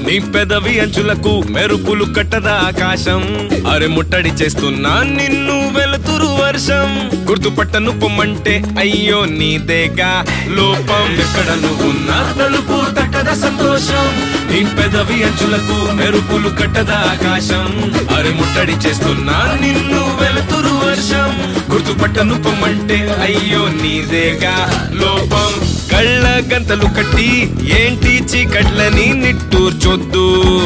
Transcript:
నీ పెదవి అంచులకు మెరుపులు కట్టదా ఆకాశం అరే ముట్టడి చేస్తున్నా నిన్ను వెలుతురు వర్షం గుర్తుపట్టను పొమ్మంటే అయ్యో నీదేగా లోపం ఎక్కడ నువ్వున్నా తలుపు తట్టద సంతోషం నీ పెదవి అంచులకు మెరుపులు కట్టదా ఆకాశం అరే ముట్టడి చేస్తున్నా నిన్ను వెలుతురు వర్షం గుర్తుపట్టను పొమ్మంటే అయ్యో నీదేగా లోపం కళ్ళ గంతలు కట్టి ఏంటి చీకట్లని నిట్టూర్చొద్దు